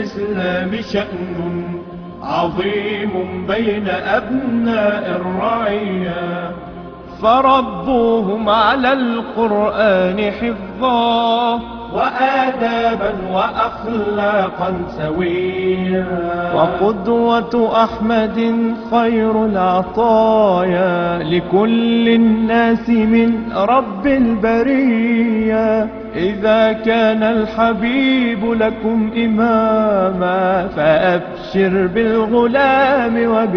الإسلام شأن عظيم بين أبناء الرعية فربوهم على القرآن حفظا وآدابا وأخلاقا سويا وقدوة أحمد خير العطايا لكل الناس من رب البرية إذا كان الحبيب لكم إماما فأبشر بالغلام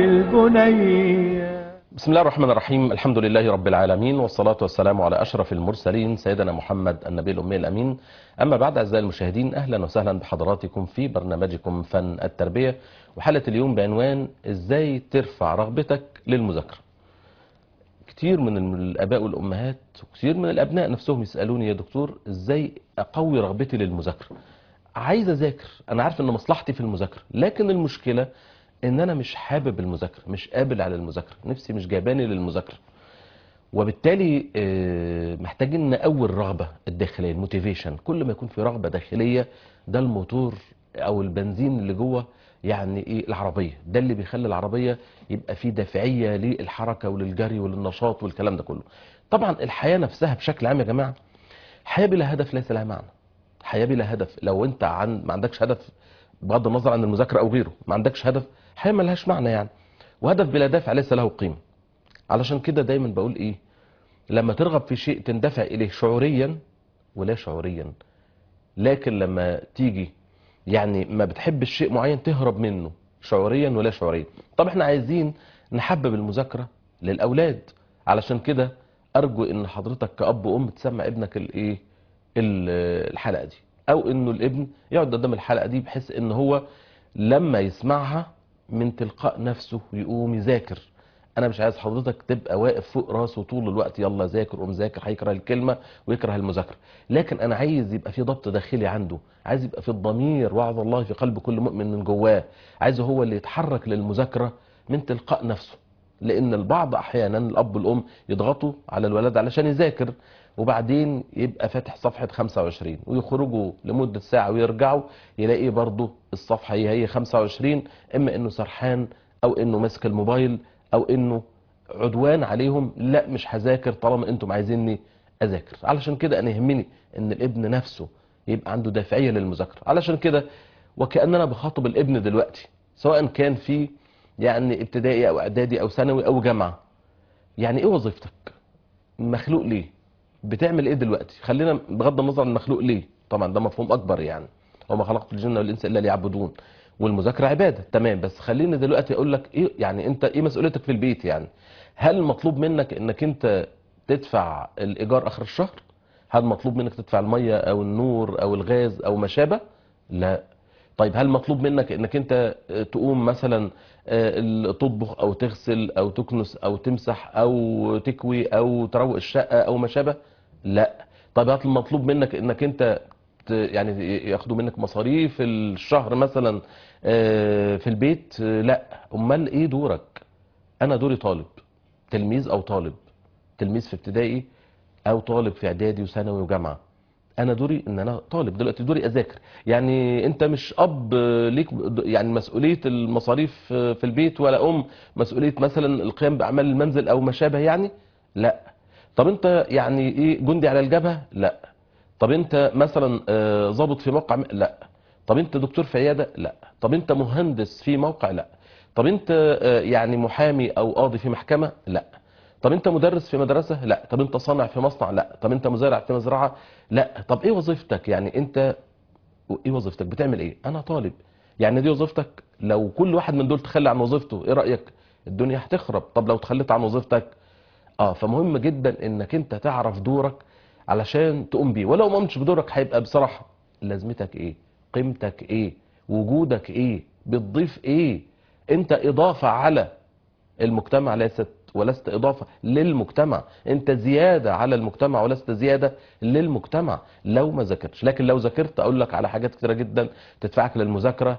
وبالبنية بسم الله الرحمن الرحيم الحمد لله رب العالمين والصلاة والسلام على أشرف المرسلين سيدنا محمد النبي الأمي الأمين أما بعد أعزائي المشاهدين أهلا وسهلا بحضراتكم في برنامجكم فن التربية وحلقة اليوم بعنوان إزاي ترفع رغبتك للمذاكرة كتير من الآباء والأمهات وكتير من الأبناء نفسهم يسألوني يا دكتور إزاي أقوي رغبتي للمذاكرة عايز أذاكر أنا عارف إن مصلحتي في المذاكرة لكن المشكلة ان انا مش حابب المذاكره مش قابل على المذاكره نفسي مش جايباني للمذاكره وبالتالي آه، محتاجين نقوي الرغبه الداخليه الموتيفيشن كل ما يكون في رغبه داخليه ده الموتور او البنزين اللي جوه يعني ايه العربيه ده اللي بيخلي العربيه يبقى فيه دافعيه للحركه وللجري وللنشاط والكلام ده كله طبعا الحياه نفسها بشكل عام يا جماعه حياه بلا هدف ليس لها معنى حياه بلا هدف لو انت عن ما عندكش هدف بغض النظر عن المذاكره او غيره ما عندكش هدف حياه ملهاش معنى يعني وهدف بلا دافع ليس له قيمه علشان كده دايما بقول ايه لما ترغب في شيء تندفع اليه شعوريا ولا شعوريا لكن لما تيجي يعني ما بتحبش شيء معين تهرب منه شعوريا ولا شعوريا طب احنا عايزين نحبب المذاكره للاولاد علشان كده ارجو ان حضرتك كاب وام تسمع ابنك الايه ال- الحلقه دي او انه الابن يقعد قدام الحلقه دي بحيث ان هو لما يسمعها من تلقاء نفسه ويقوم يذاكر انا مش عايز حضرتك تبقى واقف فوق راسه طول الوقت يلا ذاكر قوم ذاكر هيكره الكلمه ويكره المذاكره لكن انا عايز يبقى في ضبط داخلي عنده عايز يبقى في الضمير وعظ الله في قلب كل مؤمن من جواه عايزه هو اللي يتحرك للمذاكره من تلقاء نفسه لان البعض احيانا الاب والام يضغطوا على الولد علشان يذاكر وبعدين يبقى فاتح صفحة 25 ويخرجوا لمدة ساعة ويرجعوا يلاقي برضه الصفحة هي هي 25 اما انه سرحان او انه ماسك الموبايل او انه عدوان عليهم لا مش هذاكر طالما انتم عايزيني اذاكر علشان كده انا يهمني ان الابن نفسه يبقى عنده دافعية للمذاكرة علشان كده وكأننا بخاطب الابن دلوقتي سواء كان في يعني ابتدائي او اعدادي او ثانوي او جامعة يعني ايه وظيفتك مخلوق ليه بتعمل ايه دلوقتي خلينا بغض النظر عن المخلوق ليه طبعا ده مفهوم اكبر يعني وما خلقت الجن والانس الا ليعبدون والمذاكره عباده تمام بس خليني دلوقتي اقول لك ايه يعني انت ايه مسؤوليتك في البيت يعني هل مطلوب منك انك انت تدفع الايجار اخر الشهر هل مطلوب منك تدفع الميه او النور او الغاز او ما شابه لا طيب هل مطلوب منك انك انت تقوم مثلا آه، تطبخ او تغسل او تكنس او تمسح او تكوي او تروق الشقه او ما شابه لا طيب هل مطلوب منك انك انت ت- يعني ياخدوا منك مصاريف الشهر مثلا آه، في البيت آه، لا امال ايه دورك انا دوري طالب تلميذ او طالب تلميذ في ابتدائي او طالب في اعدادي وثانوي وجامعه انا دوري ان انا طالب دلوقتي دوري اذاكر يعني انت مش اب ليك يعني مسؤوليه المصاريف في البيت ولا ام مسؤوليه مثلا القيام باعمال المنزل او ما شابه يعني لا طب انت يعني ايه جندي على الجبهه لا طب انت مثلا آه، ضابط في موقع م- لا طب انت دكتور في عياده لا طب انت مهندس في موقع لا طب انت آه، يعني محامي او قاضي في محكمه لا طب انت مدرس في مدرسه لا طب انت صانع في مصنع لا طب انت مزارع في مزرعه لا طب ايه وظيفتك يعني انت ايه وظيفتك بتعمل ايه انا طالب يعني دي وظيفتك لو كل واحد من دول تخلى عن وظيفته ايه رايك الدنيا هتخرب طب لو تخليت عن وظيفتك اه فمهم جدا انك انت تعرف دورك علشان تقوم بيه ولو ما قمتش بدورك هيبقى بصراحه لازمتك ايه قيمتك ايه وجودك ايه بتضيف ايه انت اضافه على المجتمع ليست ولست إضافة للمجتمع أنت زيادة على المجتمع ولست زيادة للمجتمع لو ما ذاكرتش لكن لو ذاكرت أقول لك على حاجات كتيرة جدا تدفعك للمذاكرة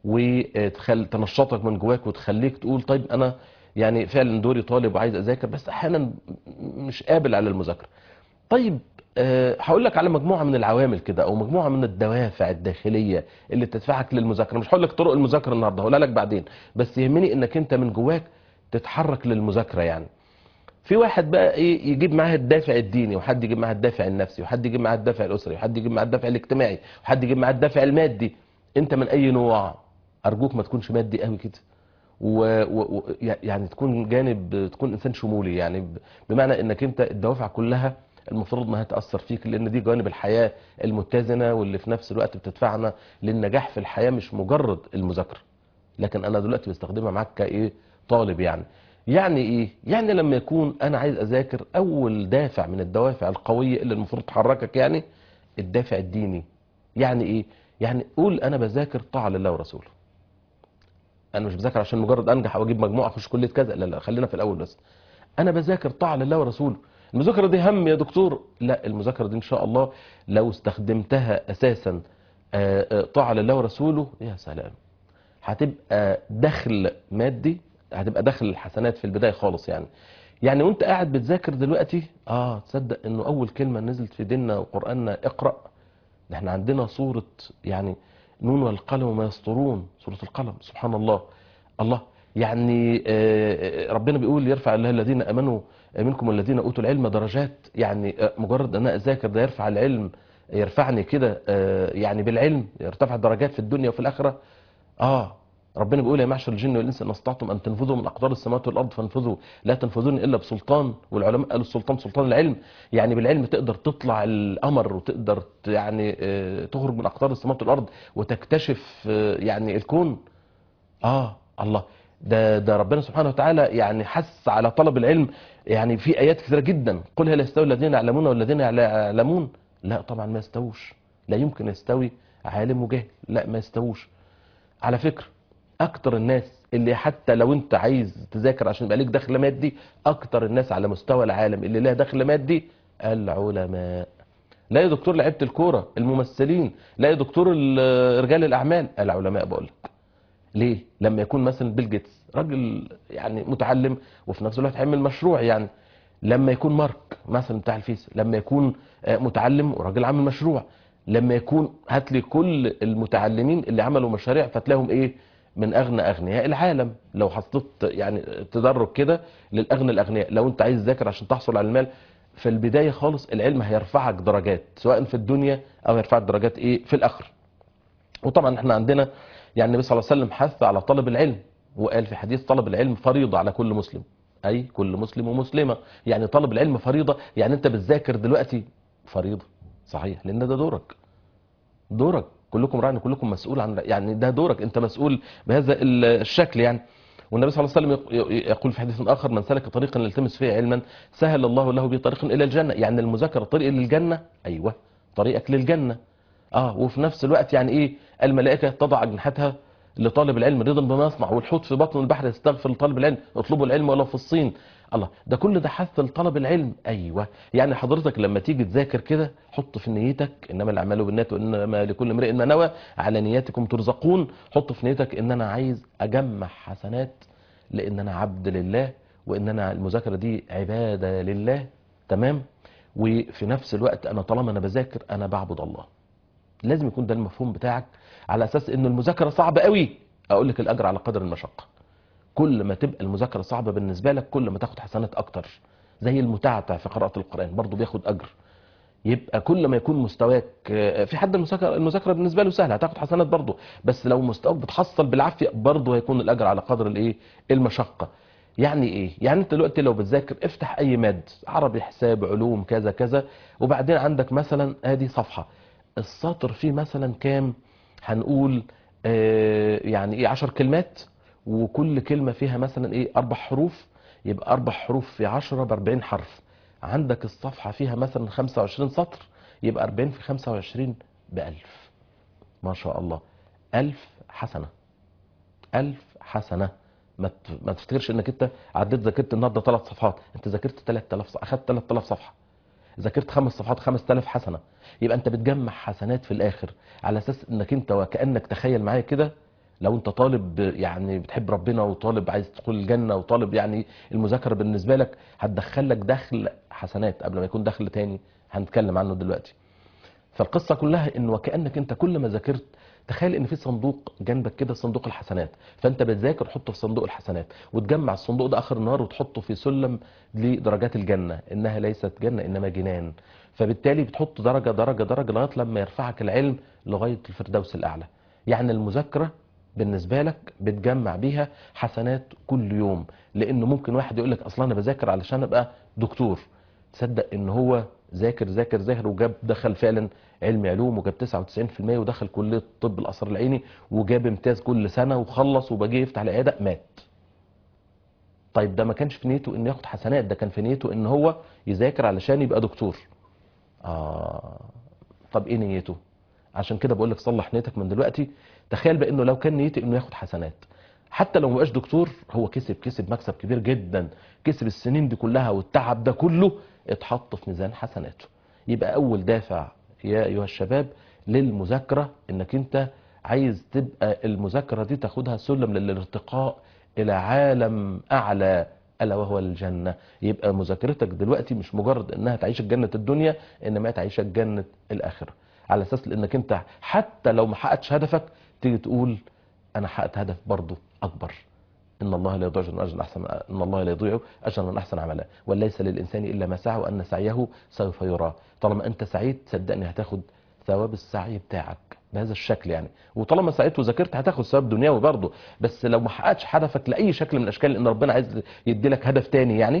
وتنشطك من جواك وتخليك تقول طيب أنا يعني فعلا دوري طالب وعايز أذاكر بس أحيانا مش قابل على المذاكرة طيب أه هقول لك على مجموعه من العوامل كده او مجموعه من الدوافع الداخليه اللي تدفعك للمذاكره مش هقول لك طرق المذاكره النهارده هقولها لك بعدين بس يهمني انك انت من جواك تتحرك للمذاكره يعني في واحد بقى ايه يجيب معاه الدافع الديني وحد يجيب معاه الدافع النفسي وحد يجيب معاه الدافع الاسري وحد يجيب معاه الدافع الاجتماعي وحد يجيب معاه الدافع المادي انت من اي نوع ارجوك ما تكونش مادي قوي كده و... و... و... يعني تكون جانب تكون انسان شمولي يعني ب... بمعنى انك انت الدوافع كلها المفروض انها تاثر فيك لان دي جوانب الحياه المتزنه واللي في نفس الوقت بتدفعنا للنجاح في الحياه مش مجرد المذاكره لكن انا دلوقتي بستخدمها معاك كايه طالب يعني يعني ايه يعني لما يكون انا عايز اذاكر اول دافع من الدوافع القويه اللي المفروض تحركك يعني الدافع الديني يعني ايه يعني قول انا بذاكر طاعه لله ورسوله انا مش بذاكر عشان مجرد انجح او اجيب مجموعه اخش كليه كذا لا لا خلينا في الاول بس انا بذاكر طاعه لله ورسوله المذاكره دي هم يا دكتور لا المذاكره دي ان شاء الله لو استخدمتها اساسا آه، آه، طاعه لله ورسوله يا سلام هتبقى دخل مادي هتبقى دخل الحسنات في البدايه خالص يعني يعني وانت قاعد بتذاكر دلوقتي اه تصدق انه اول كلمه نزلت في ديننا وقراننا اقرا ده احنا عندنا سوره يعني نون والقلم وما يسطرون سوره القلم سبحان الله الله يعني آه، ربنا بيقول يرفع الله الذين امنوا منكم والذين اوتوا العلم درجات يعني آه، مجرد ان انا اذاكر ده يرفع العلم يرفعني كده آه، يعني بالعلم يرتفع درجات في الدنيا وفي الاخره اه ربنا بيقول يا معشر الجن والانس ان استطعتم ان تنفذوا من اقطار السماوات والارض فانفذوا لا تنفذون الا بسلطان والعلماء قالوا السلطان سلطان العلم يعني بالعلم تقدر تطلع القمر وتقدر ت- يعني آه، تخرج من اقطار السماوات والارض وتكتشف آه، يعني الكون اه الله ده ده ربنا سبحانه وتعالى يعني حث على طلب العلم يعني في ايات كثيره جدا قل هل يستوي الذين يعلمون والذين لا يعلمون لا طبعا ما يستووش لا يمكن يستوي عالم وجاهل لا ما يستووش على فكره اكتر الناس اللي حتى لو انت عايز تذاكر عشان يبقى ليك دخل مادي اكتر الناس على مستوى العالم اللي لها دخل مادي العلماء لا يا دكتور لعيبه الكوره الممثلين لا يا دكتور ال- رجال الاعمال العلماء بقول لك ليه لما يكون مثلا بيل جيتس راجل يعني متعلم وفي نفس الوقت هيعمل مشروع يعني لما يكون مارك مثلا بتاع الفيس لما يكون آه، متعلم وراجل عامل مشروع لما يكون هات لي كل المتعلمين اللي عملوا مشاريع فتلاقيهم ايه من اغنى اغنياء العالم لو حطيت يعني تدرج كده للاغنى الاغنياء لو انت عايز تذاكر عشان تحصل على المال في البدايه خالص العلم هيرفعك درجات سواء في الدنيا او يرفعك درجات ايه في الاخره وطبعا احنا عندنا يعني النبي صلى الله عليه وسلم حث على طلب العلم وقال في حديث طلب العلم فريضة على كل مسلم أي كل مسلم ومسلمة يعني طلب العلم فريضة يعني أنت بتذاكر دلوقتي فريضة صحيح لأن ده دورك دورك كلكم راع كلكم مسؤول عن يعني ده دورك أنت مسؤول بهذا ال- الشكل يعني والنبي صلى الله عليه وسلم يق- يقول في حديث آخر من سلك طريقا يلتمس فيه علما سهل الله له به طريقا إلى الجنة يعني المذاكرة طريق للجنة أيوه طريقك للجنة اه وفي نفس الوقت يعني ايه الملائكه تضع اجنحتها لطالب العلم رضا بما يصنع والحوت في بطن البحر يستغفر لطالب العلم اطلبوا العلم ولو في الصين الله ده كل ده حث لطلب العلم ايوه يعني حضرتك لما تيجي تذاكر كده حط في نيتك انما الاعمال بالنيات وانما لكل امرئ ما نوى على نياتكم ترزقون حط في نيتك ان انا عايز اجمع حسنات لان انا عبد لله وان انا المذاكره دي عباده لله تمام وفي نفس الوقت انا طالما انا بذاكر انا بعبد الله لازم يكون ده المفهوم بتاعك على اساس ان المذاكره صعبه قوي اقول لك الاجر على قدر المشقه كل ما تبقى المذاكره صعبه بالنسبه لك كل ما تاخد حسنات اكتر زي المتعتع في قراءه القران برضه بياخد اجر يبقى كل ما يكون مستواك آه، في حد المذاكره المذاكره بالنسبه له سهله هتاخد حسنات برضه بس لو مستواك بتحصل بالعافيه برضه هيكون الاجر على قدر الايه المشقه يعني ايه يعني انت دلوقتي لو بتذاكر افتح اي ماد عربي حساب علوم كذا كذا وبعدين عندك مثلا ادي صفحه السطر فيه مثلا كام هنقول آه يعني ايه عشر كلمات وكل كلمة فيها مثلا ايه اربع حروف يبقى اربع حروف في عشرة باربعين حرف عندك الصفحة فيها مثلا خمسة وعشرين سطر يبقى اربعين في خمسة وعشرين بألف ما شاء الله ألف حسنة ألف حسنة ما ت- ما تفتكرش انك انت عديت ذاكرت النهارده ثلاث صفحات انت ذاكرت 3000 صفحه اخدت 3000 صفحه ذاكرت خمس صفحات 5000 حسنه يبقى انت بتجمع حسنات في الاخر على اساس انك انت وكانك تخيل معايا كده لو انت طالب يعني بتحب ربنا وطالب عايز تدخل الجنه وطالب يعني المذاكره بالنسبه لك هتدخل لك دخل حسنات قبل ما يكون دخل تاني هنتكلم عنه دلوقتي فالقصه كلها ان وكانك انت كل ما ذاكرت تخيل ان في صندوق جنبك كده صندوق الحسنات فانت بتذاكر حطه في صندوق الحسنات وتجمع الصندوق ده اخر النهار وتحطه في سلم لدرجات الجنه انها ليست جنه انما جنان فبالتالي بتحط درجه درجه درجه لغايه لما يرفعك العلم لغايه الفردوس الاعلى يعني المذاكره بالنسبه لك بتجمع بيها حسنات كل يوم لانه ممكن واحد يقول لك اصلا انا بذاكر علشان ابقى دكتور تصدق ان هو ذاكر ذاكر ذاكر وجاب دخل فعلا علم علوم وجاب 99% ودخل كليه طب القصر العيني وجاب امتياز كل سنه وخلص وبجي يفتح العياده مات طيب ده ما كانش في نيته انه ياخد حسنات ده كان في نيته ان هو يذاكر علشان يبقى دكتور اه طب ايه نيته عشان كده بقول لك صلح نيتك من دلوقتي تخيل بانه لو كان نيتي انه ياخد حسنات حتى لو ما بقاش دكتور هو كسب كسب مكسب كبير جدا كسب السنين دي كلها والتعب ده كله اتحط في ميزان حسناته يبقى اول دافع يا ايها الشباب للمذاكره انك انت عايز تبقى المذاكره دي تاخدها سلم للارتقاء الى عالم اعلى الا وهو الجنه يبقى مذاكرتك دلوقتي مش مجرد انها تعيشك جنه الدنيا انما تعيشك جنه الاخره على اساس لانك انت حتى لو ما حققتش هدفك تيجي تقول انا حققت هدف برضه اكبر ان الله لا يضيع اجر من اجر احسن ان الله لا يضيع اجر من احسن عملا وليس للانسان الا ما سعى وان سعيه سوف يرى طالما انت سعيت صدقني هتاخد ثواب السعي بتاعك بهذا الشكل يعني وطالما سعيت وذاكرت هتاخد ثواب دنيوي برضه بس لو ما حققتش هدفك لاي شكل من الاشكال لان ربنا عايز يدي لك هدف تاني يعني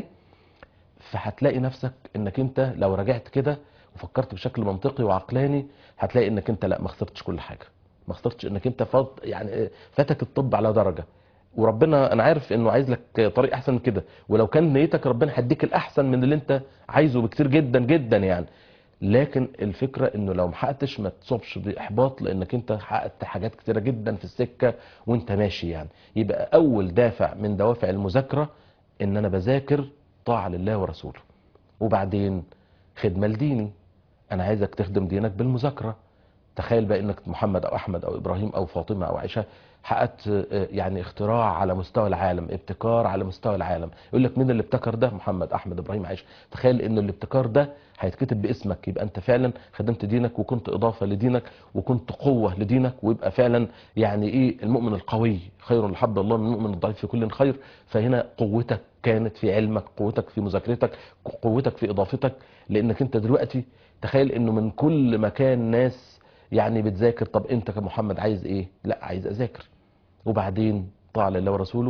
فهتلاقي نفسك انك انت لو رجعت كده وفكرت بشكل منطقي وعقلاني هتلاقي انك انت لا ما خسرتش كل حاجه ما خسرتش انك انت فاض يعني فاتك الطب على درجه وربنا انا عارف انه عايز لك طريق احسن من كده ولو كان نيتك ربنا هيديك الاحسن من اللي انت عايزه بكتير جدا جدا يعني لكن الفكره انه لو ما حققتش ما تصابش باحباط لانك انت حققت حاجات كتيره جدا في السكه وانت ماشي يعني يبقى اول دافع من دوافع المذاكره ان انا بذاكر طاعه لله ورسوله وبعدين خدمه لديني انا عايزك تخدم دينك بالمذاكره تخيل بقى انك محمد او احمد او ابراهيم او فاطمه او عائشه حققت يعني اختراع على مستوى العالم ابتكار على مستوى العالم يقول لك مين اللي ابتكر ده محمد احمد ابراهيم عائشه تخيل ان الابتكار ده هيتكتب باسمك يبقى انت فعلا خدمت دينك وكنت اضافه لدينك وكنت قوه لدينك ويبقى فعلا يعني ايه المؤمن القوي خير لحب الله من المؤمن الضعيف في كل خير فهنا قوتك كانت في علمك قوتك في مذاكرتك قوتك في اضافتك لانك انت دلوقتي تخيل انه من كل مكان ناس يعني بتذاكر طب انت كمحمد عايز ايه لا عايز اذاكر وبعدين طاعة لله ورسوله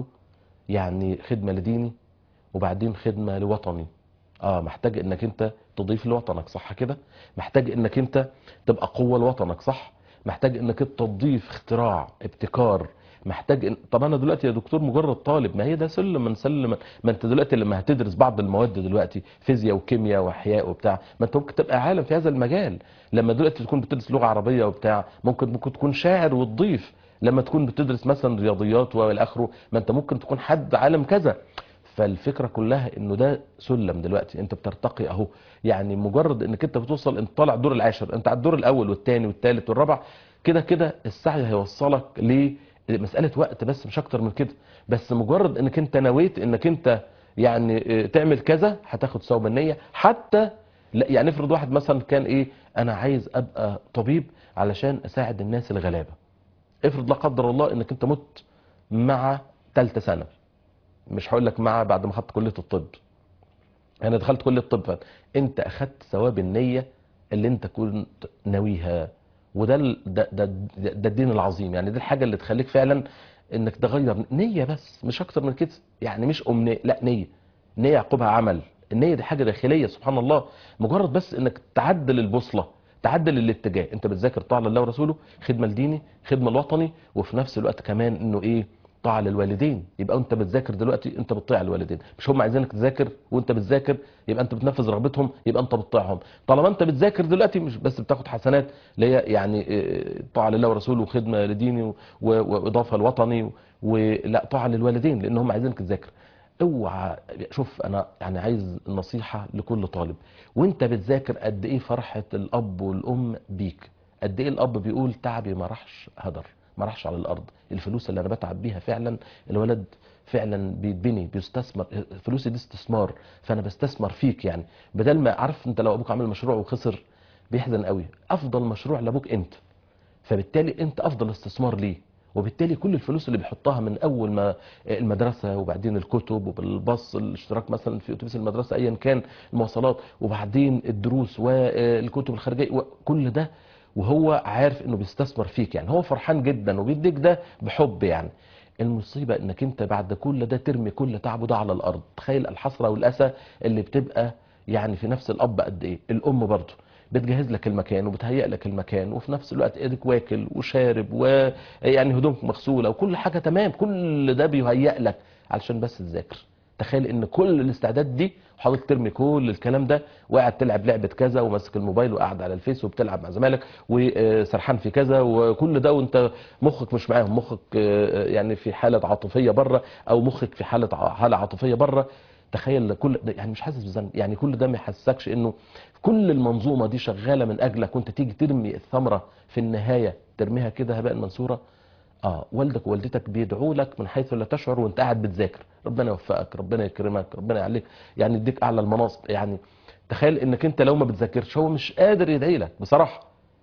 يعني خدمة لديني وبعدين خدمة لوطني اه محتاج انك انت تضيف لوطنك صح كده محتاج انك انت تبقى قوة لوطنك صح محتاج انك انت تضيف اختراع ابتكار محتاج إن... طب انا دلوقتي يا دكتور مجرد طالب ما هي ده سلم من سلم ما انت دلوقتي لما هتدرس بعض المواد دلوقتي فيزياء وكيمياء واحياء وبتاع ما انت ممكن تبقى عالم في هذا المجال لما دلوقتي تكون بتدرس لغه عربيه وبتاع ممكن ممكن تكون شاعر وتضيف لما تكون بتدرس مثلا رياضيات والى اخره ما انت ممكن تكون حد عالم كذا فالفكره كلها انه ده سلم دلوقتي انت بترتقي اهو يعني مجرد انك انت بتوصل انت طالع الدور العاشر انت على الدور الاول والثاني والثالث والرابع كده كده السعي هيوصلك لمساله وقت بس مش اكتر من كده بس مجرد انك انت نويت انك انت يعني تعمل كذا هتاخد ثواب النيه حتى لا يعني افرض واحد مثلا كان ايه انا عايز ابقى طبيب علشان اساعد الناس الغلابه افرض لا قدر الله انك انت مت مع ثالثه سنه مش هقول لك مع بعد ما خدت كليه الطب انا دخلت كليه الطب انت اخدت ثواب النيه اللي انت كنت ناويها وده ال- ده, ده, ده, ده الدين العظيم يعني دي الحاجه اللي تخليك فعلا انك تغير نيه بس مش اكتر من كده يعني مش امنيه لا نيه نيه يعقبها عمل النيه دي حاجه داخليه سبحان الله مجرد بس انك تعدل البوصله تعدل الاتجاه انت بتذاكر طاعه لله ورسوله خدمه لديني خدمه لوطني وفي نفس الوقت كمان انه ايه طاعه للوالدين يبقى انت بتذاكر دلوقتي انت بتطيع الوالدين مش هم عايزينك تذاكر وانت بتذاكر يبقى انت بتنفذ رغبتهم يبقى انت بتطيعهم طالما انت بتذاكر دلوقتي مش بس بتاخد حسنات اللي هي يعني اه، طاعه لله ورسوله وخدمه لديني و- و- واضافه لوطني ولا طاعه للوالدين لان هم عايزينك تذاكر اوعى شوف انا يعني عايز نصيحه لكل طالب وانت بتذاكر قد ايه فرحه الاب والام بيك قد ايه الاب بيقول تعبي ما راحش هدر ما راحش على الارض الفلوس اللي انا بتعب بيها فعلا الولد فعلا بيتبني بيستثمر فلوسي دي استثمار فانا بستثمر فيك يعني بدل ما عارف انت لو ابوك عمل مشروع وخسر بيحزن قوي افضل مشروع لابوك انت فبالتالي انت افضل استثمار ليه وبالتالي كل الفلوس اللي بيحطها من اول ما المدرسه وبعدين الكتب وبالباص الاشتراك مثلا في اتوبيس المدرسه ايا كان المواصلات وبعدين الدروس والكتب الخارجيه وكل ده وهو عارف انه بيستثمر فيك يعني هو فرحان جدا وبيديك ده بحب يعني المصيبه انك انت بعد كل ده ترمي كل تعبه ده على الارض تخيل الحسره والاسى اللي بتبقى يعني في نفس الاب قد ايه الام برضه بتجهز لك المكان وبتهيئ لك المكان وفي نفس الوقت ايدك واكل وشارب ويعني هدومك مغسوله وكل حاجه تمام كل ده بيهيئ لك علشان بس تذاكر تخيل ان كل الاستعداد دي وحضرتك ترمي كل الكلام ده وقاعد تلعب لعبه كذا وماسك الموبايل وقاعد على الفيس وبتلعب مع زمايلك وسرحان في كذا وكل ده وانت مخك مش معاهم مخك يعني في حاله عاطفيه بره او مخك في حاله حاله عاطفيه بره تخيل كل ده يعني مش حاسس بالذنب يعني كل ده ما يحسسكش انه كل المنظومه دي شغاله من اجلك وانت تيجي ترمي الثمره في النهايه ترميها كده هباء منثورا اه والدك ووالدتك بيدعوا لك من حيث لا تشعر وانت قاعد بتذاكر ربنا يوفقك ربنا يكرمك ربنا يعليك يعني يديك اعلى المناصب يعني تخيل انك انت لو ما بتذاكرش هو مش قادر يدعي لك بصراحه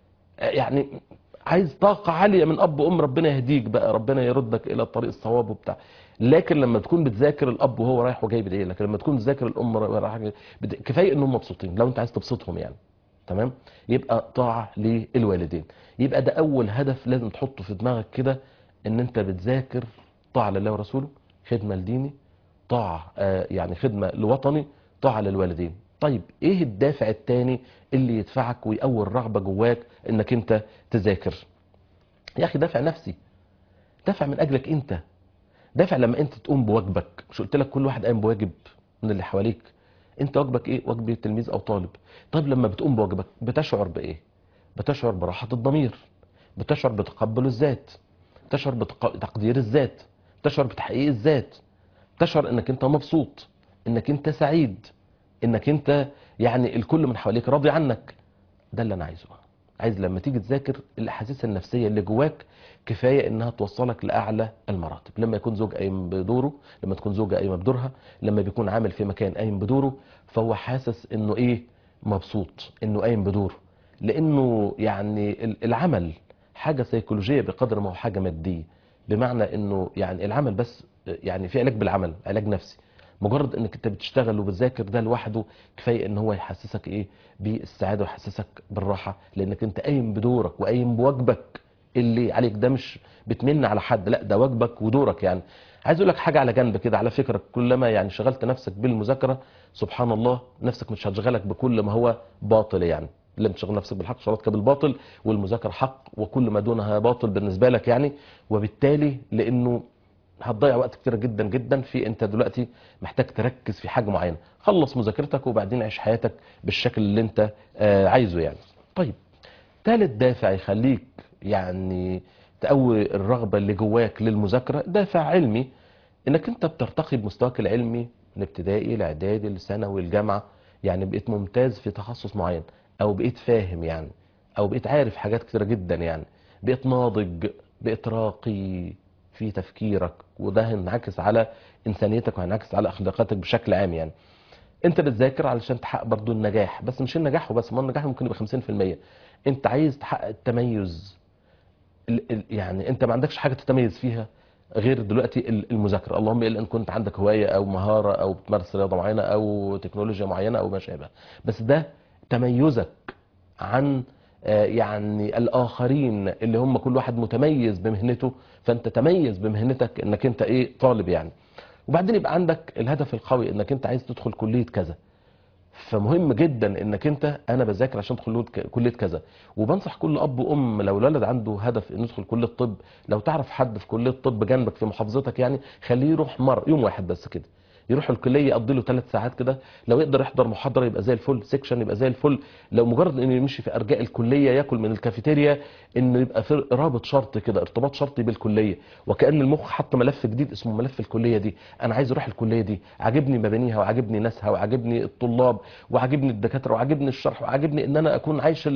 يعني عايز طاقة عالية من أب وأم ربنا يهديك بقى ربنا يردك إلى الطريق الصواب وبتاع لكن لما تكون بتذاكر الأب وهو رايح وجاي بيدعي لك لما تكون بتذاكر الأم رايح بد... كفاية إنهم مبسوطين لو أنت عايز تبسطهم يعني تمام يبقى طاعة للوالدين يبقى ده أول هدف لازم تحطه في دماغك كده إن أنت بتذاكر طاعة لله ورسوله خدمة لديني طاعة آه يعني خدمة لوطني طاعة للوالدين طيب ايه الدافع التاني اللي يدفعك ويقوي الرغبة جواك انك انت تذاكر يا اخي دافع نفسي دافع من اجلك انت دافع لما انت تقوم بواجبك مش قلت لك كل واحد قايم بواجب من اللي حواليك انت واجبك ايه واجب تلميذ او طالب طيب لما بتقوم بواجبك بتشعر بايه بتشعر براحة الضمير بتشعر بتقبل الذات بتشعر بتقدير الذات بتشعر بتحقيق الذات بتشعر انك انت مبسوط انك انت سعيد انك انت يعني الكل من حواليك راضي عنك ده اللي انا عايزه عايز لما تيجي تذاكر الاحاسيس النفسيه اللي جواك كفايه انها توصلك لاعلى المراتب لما يكون زوج قايم بدوره لما تكون زوجه قايمه بدورها لما بيكون عامل في مكان قايم بدوره فهو حاسس انه ايه مبسوط انه قايم بدوره لانه يعني العمل حاجه سيكولوجيه بقدر ما هو حاجه ماديه بمعنى انه يعني العمل بس يعني في علاج بالعمل علاج نفسي مجرد انك انت بتشتغل وبتذاكر ده لوحده كفايه ان هو يحسسك ايه بالسعاده ويحسسك بالراحه لانك انت قايم بدورك وقايم بواجبك اللي عليك ده مش بتمن على حد لا ده واجبك ودورك يعني عايز اقول لك حاجه على جنب كده على فكره كلما يعني شغلت نفسك بالمذاكره سبحان الله نفسك مش هتشغلك بكل ما هو باطل يعني لم تشغل نفسك بالحق شغلتك بالباطل والمذاكره حق وكل ما دونها باطل بالنسبه لك يعني وبالتالي لانه هتضيع وقت كتير جدا جدا في انت دلوقتي محتاج تركز في حاجه معينه خلص مذاكرتك وبعدين عيش حياتك بالشكل اللي انت آه عايزه يعني طيب ثالث دافع يخليك يعني تقوي الرغبه اللي جواك للمذاكره دافع علمي انك انت بترتقي بمستواك العلمي من ابتدائي لاعدادي لثانوي الجامعه يعني بقيت ممتاز في تخصص معين او بقيت فاهم يعني او بقيت عارف حاجات كتيره جدا يعني بقيت ناضج بقيت راقي في تفكيرك وده هينعكس على انسانيتك وهينعكس على اخلاقاتك بشكل عام يعني انت بتذاكر علشان تحقق برضو النجاح بس مش النجاح وبس ما النجاح ممكن يبقى 50% انت عايز تحقق التميز يعني انت ما عندكش حاجه تتميز فيها غير دلوقتي المذاكره اللهم الا ان كنت عندك هوايه او مهاره او بتمارس رياضه معينه او تكنولوجيا معينه او ما شابه بس ده تميزك عن يعني الاخرين اللي هم كل واحد متميز بمهنته فانت تميز بمهنتك انك انت ايه طالب يعني وبعدين يبقى عندك الهدف القوي انك انت عايز تدخل كليه كذا فمهم جدا انك انت انا بذاكر عشان ادخل كليه كذا وبنصح كل اب وام لو الولد عنده هدف انه يدخل كليه طب لو تعرف حد في كليه طب جنبك في محافظتك يعني خليه يروح مره يوم واحد بس كده يروح الكليه يقضي له ثلاث ساعات كده لو يقدر يحضر محاضره يبقى زي الفل سيكشن يبقى زي الفل لو مجرد انه يمشي في ارجاء الكليه ياكل من الكافيتيريا انه يبقى في رابط شرط كده ارتباط شرطي بالكليه وكان المخ حط ملف جديد اسمه ملف الكليه دي انا عايز اروح الكليه دي عاجبني مبانيها وعاجبني ناسها وعاجبني الطلاب وعاجبني الدكاتره وعاجبني الشرح وعاجبني ان انا اكون عايش ال...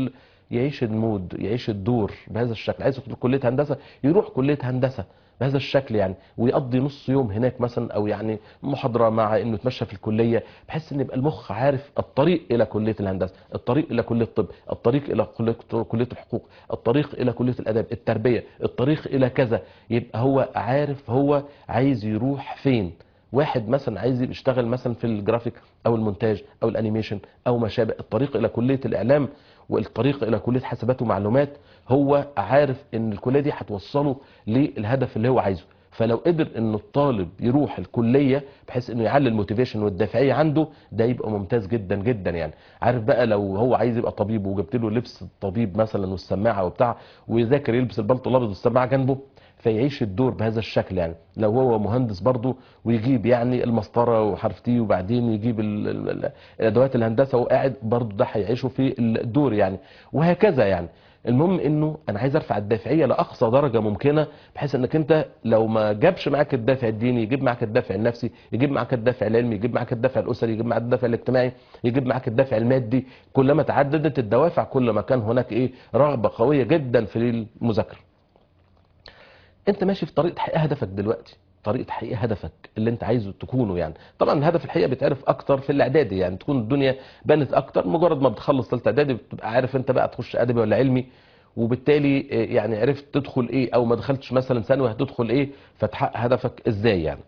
يعيش المود يعيش الدور بهذا الشكل عايز يدخل كليه هندسه يروح كليه هندسه بهذا الشكل يعني ويقضي نص يوم هناك مثلا او يعني محاضره مع انه يتمشى في الكليه بحيث ان يبقى المخ عارف الطريق الى كليه الهندسه، الطريق الى كليه الطب، الطريق الى كليه كليه الحقوق، الطريق الى كليه الاداب، التربيه، الطريق الى كذا، يبقى هو عارف هو عايز يروح فين. واحد مثلا عايز يشتغل مثلا في الجرافيك او المونتاج او الانيميشن او ما شابه الطريق الى كليه الاعلام والطريق الى كليه حاسبات ومعلومات هو عارف ان الكليه دي هتوصله للهدف اللي هو عايزه فلو قدر ان الطالب يروح الكليه بحيث انه يعلي الموتيفيشن والدافعيه عنده ده يبقى ممتاز جدا جدا يعني عارف بقى لو هو عايز يبقى طبيب وجبت له لبس الطبيب مثلا والسماعه وبتاع ويذاكر يلبس البلطو الابيض والسماعه جنبه فيعيش الدور بهذا الشكل يعني لو هو مهندس برضه ويجيب يعني المسطره وحرف تي وبعدين يجيب ال- ال- ال- الادوات الهندسه وقاعد برضه ده هيعيشه في الدور يعني وهكذا يعني المهم انه انا عايز ارفع الدافعيه لاقصى درجه ممكنه بحيث انك انت لو ما جابش معاك الدافع الديني يجيب معاك الدافع النفسي يجيب معاك الدافع العلمي يجيب معاك الدافع الاسري يجيب معاك الدافع الاجتماعي يجيب معاك الدافع المادي كلما تعددت الدوافع كل ما كان هناك ايه رغبه قويه جدا في المذاكره انت ماشي في طريق تحقيق هدفك دلوقتي طريق تحقيق هدفك اللي انت عايزه تكونه يعني طبعا الهدف الحقيقه بيتعرف اكتر في الاعدادي يعني تكون الدنيا بانت اكتر مجرد ما بتخلص ثالثه اعدادي بتبقى عارف انت بقى تخش ادبي ولا علمي وبالتالي اه، يعني عرفت تدخل ايه او ما دخلتش مثلا ثانوي هتدخل ايه فتحقق هدفك ازاي يعني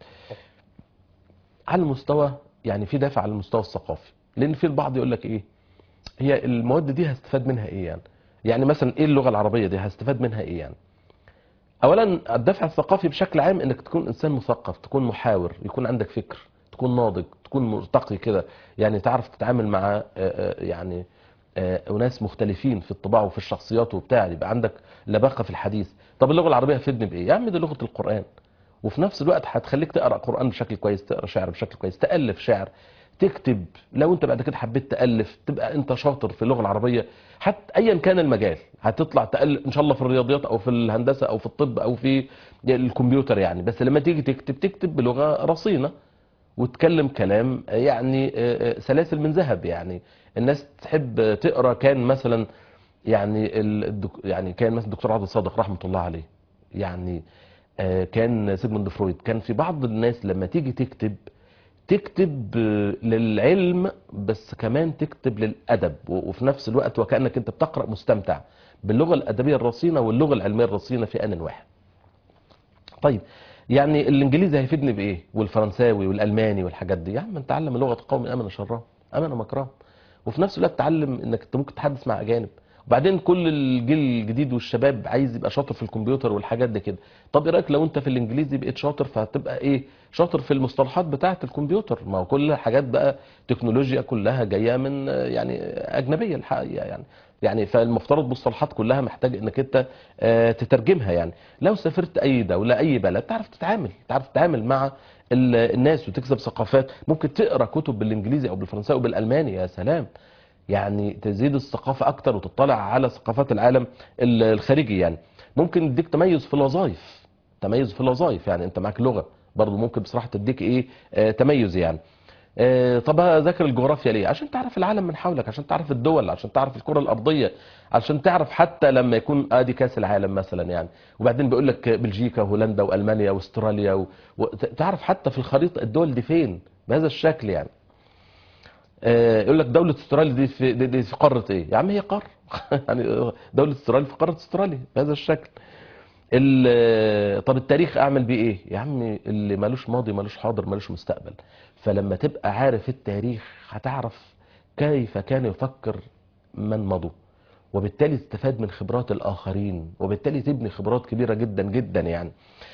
على المستوى يعني في دافع على المستوى الثقافي لان في البعض يقول لك ايه هي المواد دي هستفاد منها ايه يعني يعني مثلا ايه اللغه العربيه دي هستفاد منها ايه يعني اولا الدفع الثقافي بشكل عام انك تكون انسان مثقف تكون محاور يكون عندك فكر تكون ناضج تكون مرتقي كده يعني تعرف تتعامل مع آه، آه، يعني آه، اناس مختلفين في الطباع وفي الشخصيات وبتاع يبقى عندك لباقه في الحديث طب اللغه العربيه هتفيدني بايه يا عم دي لغه القران وفي نفس الوقت هتخليك تقرا قران بشكل كويس تقرا شعر بشكل كويس تالف شعر تكتب لو انت بعد كده حبيت تالف تبقى انت شاطر في اللغه العربيه حتى ايا كان المجال هتطلع تالف ان شاء الله في الرياضيات او في الهندسه او في الطب او في الكمبيوتر يعني بس لما تيجي تكتب تكتب بلغه رصينه وتكلم كلام يعني آه، آه، سلاسل من ذهب يعني الناس تحب تقرا كان مثلا يعني الدك... يعني كان مثلا الدكتور عبد الصادق رحمه الله عليه يعني آه، كان سيجموند فرويد كان في بعض الناس لما تيجي تكتب تكتب آه، للعلم بس كمان تكتب للادب و- وفي نفس الوقت وكانك انت بتقرا مستمتع باللغه الادبيه الرصينه واللغه العلميه الرصينه في ان واحد طيب يعني الانجليزي هيفيدني بايه والفرنساوي والالماني والحاجات دي يا عم انت تعلم لغه قوم امن شرهم امن مكرهم وفي نفس الوقت تعلم انك انت ممكن تتحدث مع اجانب وبعدين كل الجيل الجديد والشباب عايز يبقى شاطر في الكمبيوتر والحاجات دي كده طب ايه رايك لو انت في الانجليزي بقيت شاطر فهتبقى ايه شاطر في المصطلحات بتاعه الكمبيوتر ما هو كل حاجات بقى تكنولوجيا كلها جايه من آه، يعني اجنبيه الحقيقه يعني يعني فالمفترض مصطلحات كلها محتاج انك انت آه، تترجمها يعني لو سافرت اي دوله اي بلد تعرف تتعامل تعرف تتعامل مع ال- الناس وتكسب ثقافات ممكن تقرا كتب بالانجليزي او بالفرنساوي او بالالماني يا سلام يعني تزيد الثقافه اكتر وتطلع على ثقافات العالم ال- الخارجي يعني ممكن يديك تميز في الوظائف تميز في الوظائف يعني انت معاك لغه برضه ممكن بصراحه تديك ايه آه تميز يعني آه، طب اذاكر الجغرافيا ليه عشان تعرف العالم من حولك عشان تعرف الدول عشان تعرف الكره الارضيه عشان تعرف حتى لما يكون ادي كاس العالم مثلا يعني وبعدين بيقول لك بلجيكا وهولندا والمانيا واستراليا و... و... تعرف حتى في الخريطه الدول دي فين بهذا الشكل يعني آه، يقول لك دوله استراليا دي في دي, دي في قاره ايه يا عم هي قاره يعني دوله استراليا في قاره استراليا بهذا الشكل ال- طب التاريخ اعمل بيه ايه يا عم اللي ملوش ماضي ملوش حاضر ملوش مستقبل فلما تبقى عارف التاريخ هتعرف كيف كان يفكر من مضوا وبالتالي تستفاد من خبرات الاخرين وبالتالي تبني خبرات كبيره جدا جدا يعني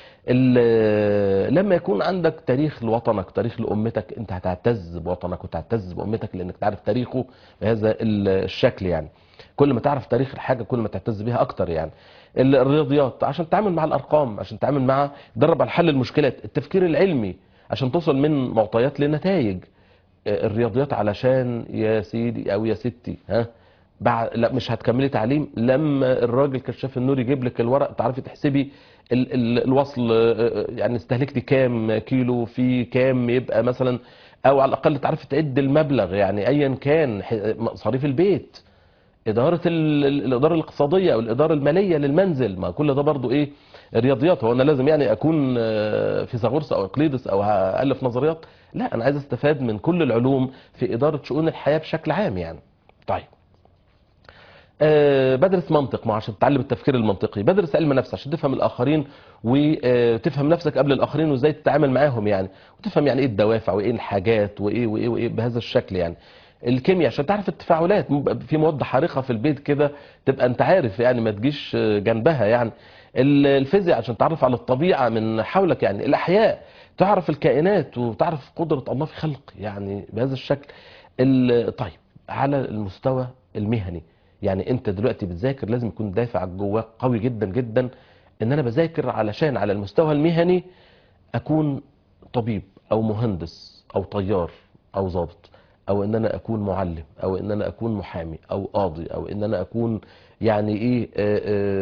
ال- لما يكون عندك تاريخ لوطنك تاريخ لامتك انت هتعتز بوطنك وتعتز بامتك لانك تعرف تاريخه بهذا ال- الشكل يعني كل ما تعرف تاريخ الحاجه كل ما تعتز بيها اكتر يعني ال- الرياضيات عشان تتعامل مع الارقام عشان تتعامل مع تدرب على حل المشكلات التفكير العلمي عشان توصل من معطيات لنتائج الرياضيات علشان يا سيدي او يا ستي ها بعد لا مش هتكملي تعليم لما الراجل كشاف النور يجيب لك الورق تعرفي تحسبي ال ال الوصل آه، يعني استهلكتي كام كيلو في كام يبقى مثلا او على الاقل تعرفي تعد المبلغ يعني ايا كان ح- مصاريف البيت اداره ال- ال- الاداره الاقتصاديه او الاداره الماليه للمنزل ما كل ده برضو ايه رياضيات هو انا لازم يعني اكون آه، فيثاغورس او اقليدس او هالف نظريات لا انا عايز استفاد من كل العلوم في اداره شؤون الحياه بشكل عام يعني طيب آه، بدرس منطق ما عشان تتعلم التفكير المنطقي بدرس علم نفس عشان تفهم الاخرين وتفهم نفسك قبل الاخرين وازاي تتعامل معاهم يعني وتفهم يعني ايه الدوافع وايه الحاجات وايه وايه وايه بهذا الشكل يعني الكيمياء عشان تعرف التفاعلات م- في مواد حارقه في البيت كده تبقى انت عارف يعني ما تجيش آه، جنبها يعني ال- الفيزياء عشان تعرف على الطبيعه من حولك يعني الاحياء تعرف الكائنات وتعرف قدره الله في خلق يعني بهذا الشكل ال- طيب على المستوى المهني يعني انت دلوقتي بتذاكر لازم يكون دافع جواك قوي جدا جدا ان انا بذاكر علشان على المستوى المهني اكون طبيب او مهندس او طيار او ضابط او ان انا اكون معلم او ان انا اكون محامي او قاضي او ان انا اكون يعني ايه آه،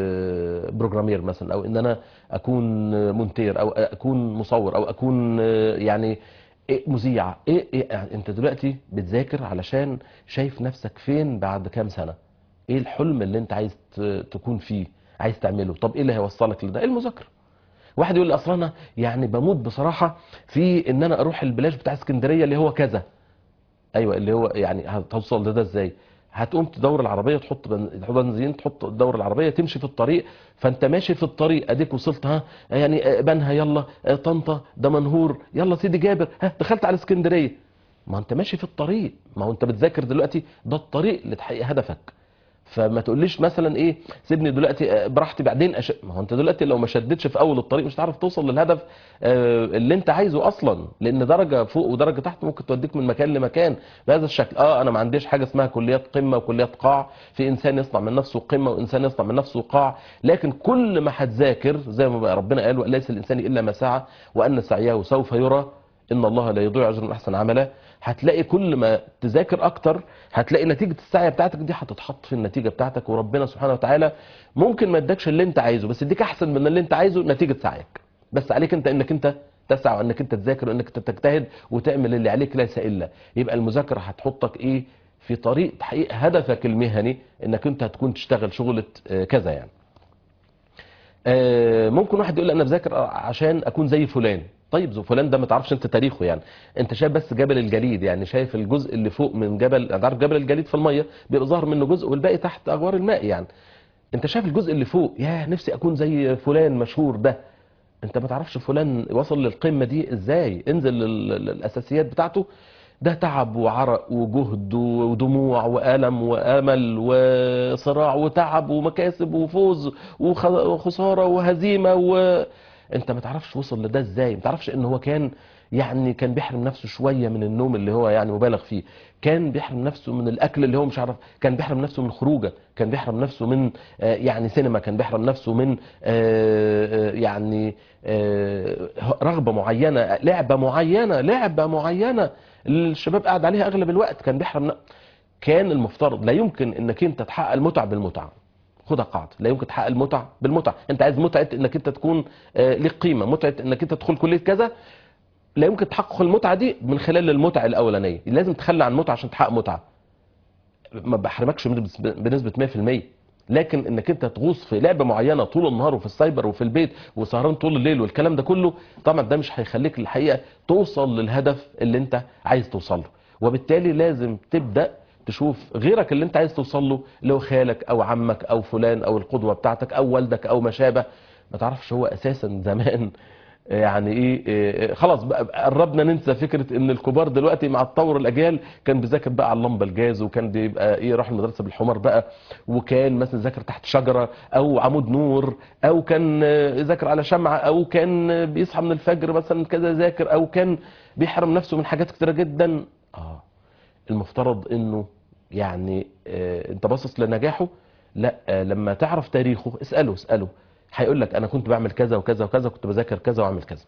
آه، بروجرامير مثلا او ان انا اكون مونتير او اكون مصور او اكون آه، يعني إيه مذيع ايه, إيه يعني انت دلوقتي بتذاكر علشان شايف نفسك فين بعد كام سنه ايه الحلم اللي انت عايز ت- تكون فيه عايز تعمله طب ايه اللي هيوصلك لده المذاكره واحد يقول لي اصل انا يعني بموت بصراحه في ان انا اروح البلاج بتاع اسكندريه اللي هو كذا ايوه اللي هو يعني هتوصل لده ازاي هتقوم تدور العربيه تحط بن- تحط بنزين تحط تدور العربيه تمشي في الطريق فانت ماشي في الطريق اديك وصلت ها يعني آه، بنها يلا آه، طنطا ده منهور يلا سيدي جابر ها دخلت على اسكندريه ما انت ماشي في الطريق ما هو انت بتذاكر دلوقتي ده الطريق لتحقيق هدفك فما تقوليش مثلا ايه سيبني دلوقتي آه، براحتي بعدين أش... ما هو انت دلوقتي لو ما شدتش في اول الطريق مش هتعرف توصل للهدف آه، اللي انت عايزه اصلا لان درجه فوق ودرجه تحت ممكن توديك من مكان لمكان بهذا الشكل اه انا ما عنديش حاجه اسمها كليات قمه وكليات قاع في انسان يصنع من نفسه قمه وانسان يصنع من نفسه قاع لكن كل ما هتذاكر زي ما بقى ربنا قال وليس الانسان الا ما سعى وان سعيه سوف يرى ان الله لا يضيع اجر من احسن عملا هتلاقي كل ما تذاكر اكتر هتلاقي نتيجه السعي بتاعتك دي هتتحط في النتيجه بتاعتك وربنا سبحانه وتعالى ممكن ما ادكش اللي انت عايزه بس يديك احسن من اللي انت عايزه نتيجه سعيك بس عليك انت انك انت تسعى وانك انت تذاكر وانك انت تجتهد وتعمل اللي عليك ليس الا يبقى المذاكره هتحطك ايه في طريق تحقيق هدفك المهني انك انت هتكون تشتغل شغله آه، كذا يعني آه، ممكن واحد يقول انا بذاكر عشان اكون زي فلان طيب زي فلان ده ما تعرفش انت تاريخه يعني انت شايف بس جبل الجليد يعني شايف الجزء اللي فوق من جبل انت عارف جبل الجليد في الميه بيبقى ظاهر منه جزء والباقي تحت اغوار الماء يعني انت شايف الجزء اللي فوق يا نفسي اكون زي فلان مشهور ده انت ما تعرفش فلان وصل للقمه دي ازاي انزل لل- لل- الاساسيات بتاعته ده تعب وعرق وجهد ودموع والم وامل وصراع وتعب ومكاسب وفوز وخ- وخساره وهزيمه و انت ما تعرفش وصل لده ازاي ما تعرفش ان هو كان يعني كان بيحرم نفسه شويه من النوم اللي هو يعني مبالغ فيه كان بيحرم نفسه من الاكل اللي هو مش عارف كان بيحرم نفسه من خروجه كان بيحرم نفسه من آه، يعني سينما كان بيحرم نفسه من آه، آه، يعني آه، رغبه معينه لعبه معينه لعبه معينه الشباب قاعد عليها اغلب الوقت كان بيحرم ن- كان المفترض لا يمكن انك انت تحقق المتعه بالمتعه خدها قاعده لا يمكن تحقق المتعه بالمتعه انت عايز متعه انك انت تكون آه، ليك قيمه متعه انك انت تدخل كليه كذا لا يمكن تحقق المتعه دي من خلال المتعه الاولانيه لازم تخلي عن متعه عشان تحقق متعه ما بحرمكش من- بنسبه 100% لكن انك انت تغوص في لعبه معينه طول النهار وفي السايبر وفي البيت وسهران طول الليل والكلام ده كله طبعا ده مش هيخليك الحقيقه توصل للهدف اللي انت عايز توصل له وبالتالي لازم تبدا تشوف غيرك اللي انت عايز توصل له اللي هو خالك او عمك او فلان او القدوه بتاعتك او والدك او ما شابه ما تعرفش هو اساسا زمان يعني ايه إيه، خلاص بقى بقى قربنا ننسى فكره ان الكبار دلوقتي مع تطور الاجيال كان بيذاكر بقى على اللمبه الجاز وكان بيبقى ايه راح المدرسه بالحمار بقى وكان مثلا ذاكر تحت شجره او عمود نور او كان آه، ذاكر على شمعه او كان آه، بيصحى من الفجر مثلا كذا ذاكر او كان بيحرم نفسه من حاجات كتيره جدا اه المفترض انه يعني آه، انت باصص لنجاحه لا آه، لما تعرف تاريخه اساله اساله هيقول لك انا كنت بعمل كذا وكذا وكذا كنت بذاكر كذا واعمل كذا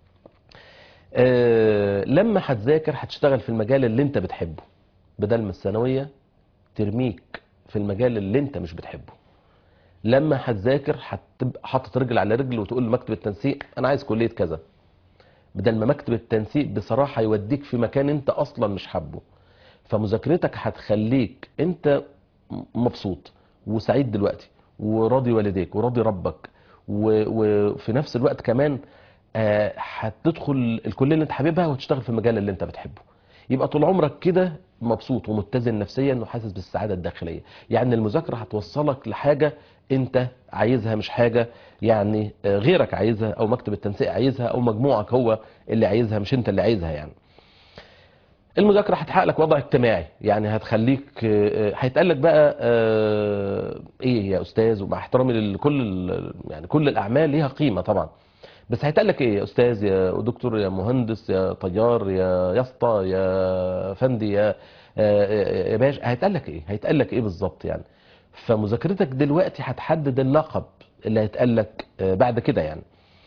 آه، لما هتذاكر هتشتغل في المجال اللي انت بتحبه بدل ما الثانويه ترميك في المجال اللي انت مش بتحبه لما هتذاكر هتبقى حاطط رجل على رجل وتقول لمكتب التنسيق انا عايز كليه كذا بدل ما مكتب التنسيق بصراحه يوديك في مكان انت اصلا مش حابه فمذاكرتك هتخليك انت مبسوط وسعيد دلوقتي وراضي والديك وراضي ربك و- وفي نفس الوقت كمان آه، هتدخل الكليه اللي انت حاببها وهتشتغل في المجال اللي انت بتحبه يبقى طول عمرك كده مبسوط ومتزن نفسيا وحاسس بالسعاده الداخليه يعني المذاكره هتوصلك لحاجه انت عايزها مش حاجه يعني آه، غيرك عايزها او مكتب التنسيق عايزها او مجموعك هو اللي عايزها مش انت اللي عايزها يعني المذاكره هتحقق لك وضع اجتماعي يعني هتخليك آه، هيتقال لك بقى آه، ايه يا استاذ ومع احترامي لكل ال- يعني كل الاعمال ليها قيمه طبعا بس هيتقال لك ايه يا استاذ يا دكتور يا مهندس يا طيار يا يسطى يا فندي يا آه، يا باشا هيتقال لك ايه هيتقال لك ايه بالظبط يعني فمذاكرتك دلوقتي هتحدد اللقب اللي هيتقال لك آه، بعد كده يعني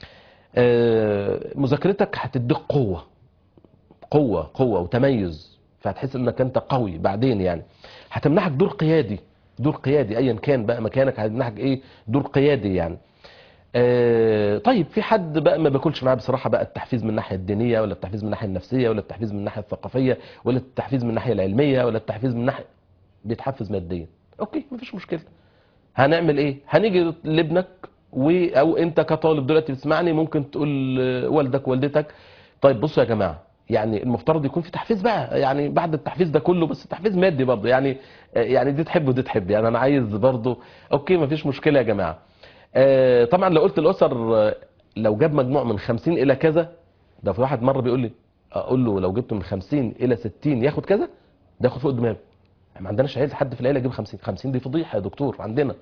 آه، مذاكرتك هتديك قوه قوة قوة وتميز فهتحس انك انت قوي بعدين يعني هتمنحك دور قيادي دور قيادي ايا كان بقى مكانك هتمنحك ايه دور قيادي يعني آه طيب في حد بقى ما باكلش معاه بصراحه بقى التحفيز من الناحيه الدينيه ولا التحفيز من الناحيه النفسيه ولا التحفيز من الناحيه الثقافيه ولا التحفيز من الناحيه العلميه ولا التحفيز من الناحيه بيتحفز ماديا اوكي مفيش مشكله هنعمل ايه هنيجي لابنك و... او انت كطالب دلوقتي بتسمعني ممكن تقول آه، والدك والدتك طيب بصوا يا جماعه يعني المفترض يكون في تحفيز بقى يعني بعد التحفيز ده كله بس تحفيز مادي برضه يعني آه، يعني دي تحب ودي تحب يعني انا عايز برضه اوكي مفيش مشكله يا جماعه آه، طبعا لو قلت الاسر آه، لو جاب مجموع من 50 الى كذا ده في واحد مره بيقول لي اقول له لو جبت من 50 الى 60 ياخد كذا ده ياخد فوق دماغه ما عندناش عيل حد في العيله يجيب 50 50 دي فضيحه يا دكتور عندنا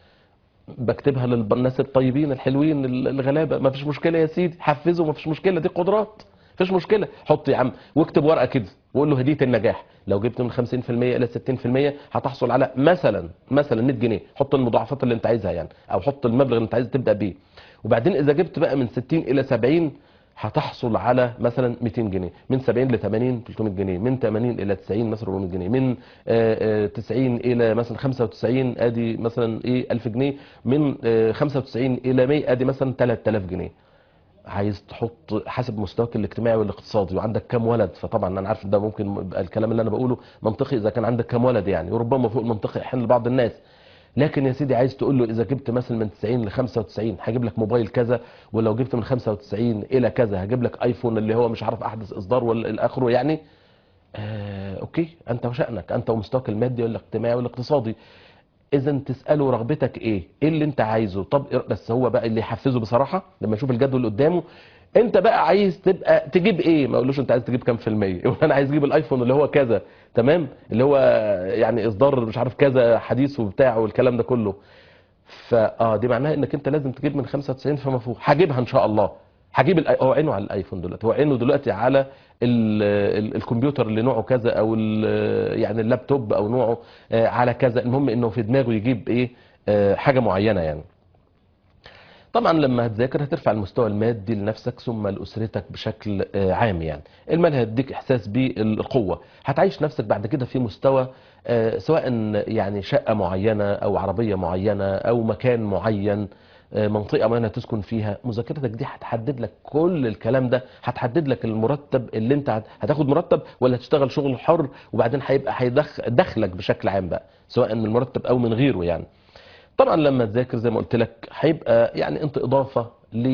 بكتبها للناس الطيبين الحلوين الغلابه ما فيش مشكله يا سيدي حفزه ما فيش مشكله دي قدرات مفيش مشكله حط يا عم واكتب ورقه كده وقول له هديه النجاح لو جبت من 50% الى 60% هتحصل على مثلا مثلا 100 جنيه حط المضاعفات اللي انت عايزها يعني او حط المبلغ اللي انت عايز تبدا بيه وبعدين اذا جبت بقى من 60 الى 70 هتحصل على مثلا 200 جنيه من 70 ل 80 300 جنيه من 80 الى 90 مثلا 400 جنيه من آه، آه، 90 الى مثلا 95 ادي مثلا ايه 1000 جنيه من آه، 95 الى 100 ادي مثلا 3000 جنيه عايز تحط حسب مستواك الاجتماعي والاقتصادي وعندك كام ولد فطبعا انا عارف ده ممكن يبقى الكلام اللي انا بقوله منطقي اذا كان عندك كام ولد يعني وربما فوق المنطقي احيانا لبعض الناس لكن يا سيدي عايز تقول له اذا جبت مثلا من 90 ل 95 هجيب لك موبايل كذا ولو جبت من 95 الى كذا هجيب لك ايفون اللي هو مش عارف احدث اصدار ولا الى اخره يعني آه اوكي انت وشأنك انت ومستواك المادي والاجتماعي والاقتصادي اذا تساله رغبتك ايه ايه اللي انت عايزه طب إيه- بس هو بقى اللي يحفزه بصراحه لما يشوف الجدول اللي قدامه انت بقى عايز تبقى تجيب ايه ما اقولوش انت عايز تجيب كام في الميه يقول انا عايز اجيب الايفون اللي هو كذا تمام اللي هو يعني اصدار مش عارف كذا حديث وبتاع والكلام ده كله فاه دي معناها انك انت لازم تجيب من 95 فما فوق هجيبها ان شاء الله هجيب الآي... هو عينه على الايفون دلوقتي هو عينه دلوقتي على ال... ال... الكمبيوتر اللي نوعه كذا او ال... يعني اللابتوب او نوعه آه، على كذا المهم انه في دماغه يجيب ايه آه، حاجه معينه يعني طبعا لما هتذاكر هترفع المستوى المادي لنفسك ثم لاسرتك بشكل آه، عام يعني المال هيديك احساس بالقوه هتعيش نفسك بعد كده في مستوى آه، سواء يعني شقه معينه او عربيه معينه او مكان معين آه، منطقه معينه تسكن فيها مذاكرتك دي هتحدد لك كل الكلام ده هتحدد لك المرتب اللي انت هت- هتاخد مرتب ولا هتشتغل شغل حر وبعدين هيبقى هيدخلك بشكل عام بقى سواء من المرتب او من غيره يعني طبعا لما تذاكر زي ما قلت لك هيبقى يعني انت اضافه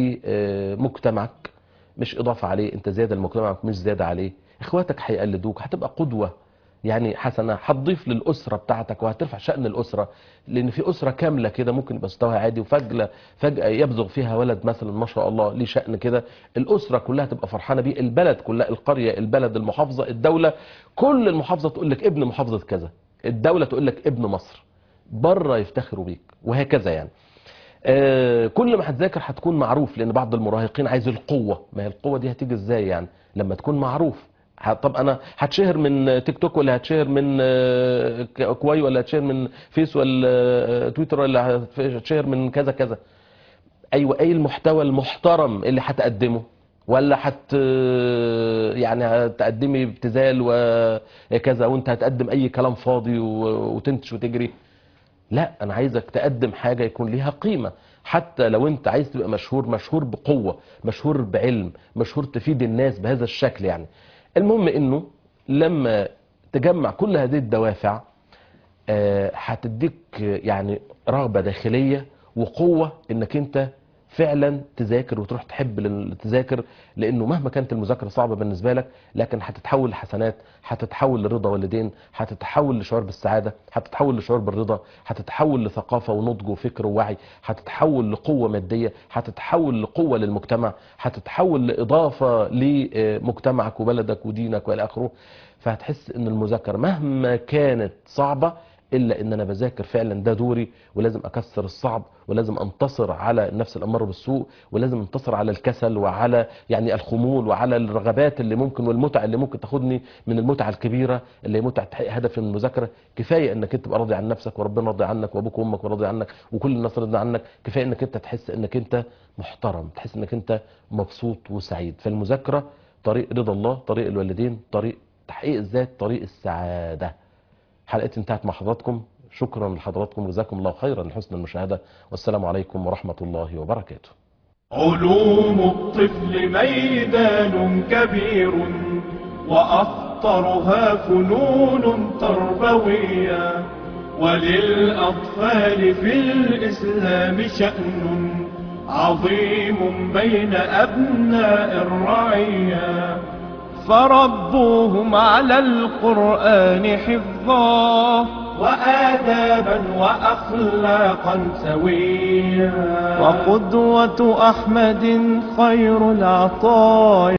لمجتمعك مش اضافه عليه انت زياده لمجتمعك مش زياده عليه اخواتك هيقلدوك هتبقى قدوه يعني حسنه هتضيف للاسره بتاعتك وهترفع شان الاسره لان في اسره كامله كده ممكن يبقى مستواها عادي وفجاه فجاه يبزغ فيها ولد مثلا ما شاء الله ليه شان كده الاسره كلها تبقى فرحانه بيه البلد كلها القريه البلد المحافظه الدوله كل المحافظه تقول لك ابن محافظه كذا الدوله تقول لك ابن مصر بره يفتخروا بيك وهكذا يعني آه، كل ما هتذاكر هتكون معروف لان بعض المراهقين عايز القوه ما هي القوه دي هتيجي ازاي يعني لما تكون معروف ه- طب انا هتشهر من تيك توك ولا هتشهر من آه، ك- كواي ولا هتشهر من فيس ولا آه، تويتر ولا هتشهر من كذا كذا ايوه ايه المحتوى المحترم اللي هتقدمه ولا هت يعني هتقدمي ابتذال وكذا وانت هتقدم اي كلام فاضي و- وتنتش وتجري لا انا عايزك تقدم حاجه يكون ليها قيمه حتى لو انت عايز تبقى مشهور مشهور بقوه مشهور بعلم مشهور تفيد الناس بهذا الشكل يعني المهم انه لما تجمع كل هذه الدوافع آه، هتديك آه، يعني رغبة داخلية وقوة انك انت فعلا تذاكر وتروح تحب لل- تذاكر لانه مهما كانت المذاكره صعبه بالنسبه لك لكن هتتحول لحسنات هتتحول لرضا والدين هتتحول لشعور بالسعاده هتتحول لشعور بالرضا هتتحول لثقافه ونضج وفكر ووعي هتتحول لقوه ماديه هتتحول لقوه للمجتمع هتتحول لاضافه لمجتمعك وبلدك ودينك والى اخره فهتحس ان المذاكره مهما كانت صعبه الا ان انا بذاكر فعلا ده دوري ولازم اكسر الصعب ولازم انتصر على النفس الاماره بالسوء ولازم انتصر على الكسل وعلى يعني الخمول وعلى الرغبات اللي ممكن والمتع اللي ممكن تاخدني من المتعه الكبيره اللي هي متعه تحقيق هدف من المذاكره كفايه انك انت تبقى راضي عن نفسك وربنا راضي عنك وابوك وامك راضي عنك وكل الناس راضي عنك كفايه انك انت تحس انك انت محترم تحس انك انت مبسوط وسعيد فالمذاكره طريق رضا الله طريق الوالدين طريق تحقيق الذات طريق السعاده حلقتي انتهت مع حضراتكم شكرا لحضراتكم جزاكم الله خيرا لحسن المشاهدة والسلام عليكم ورحمة الله وبركاته علوم الطفل ميدان كبير وأخطرها فنون تربوية وللأطفال في الإسلام شأن عظيم بين أبناء الرعية فربوهم على القرآن حفظا وآدابا وأخلاقا سويا وقدوة أحمد خير العطايا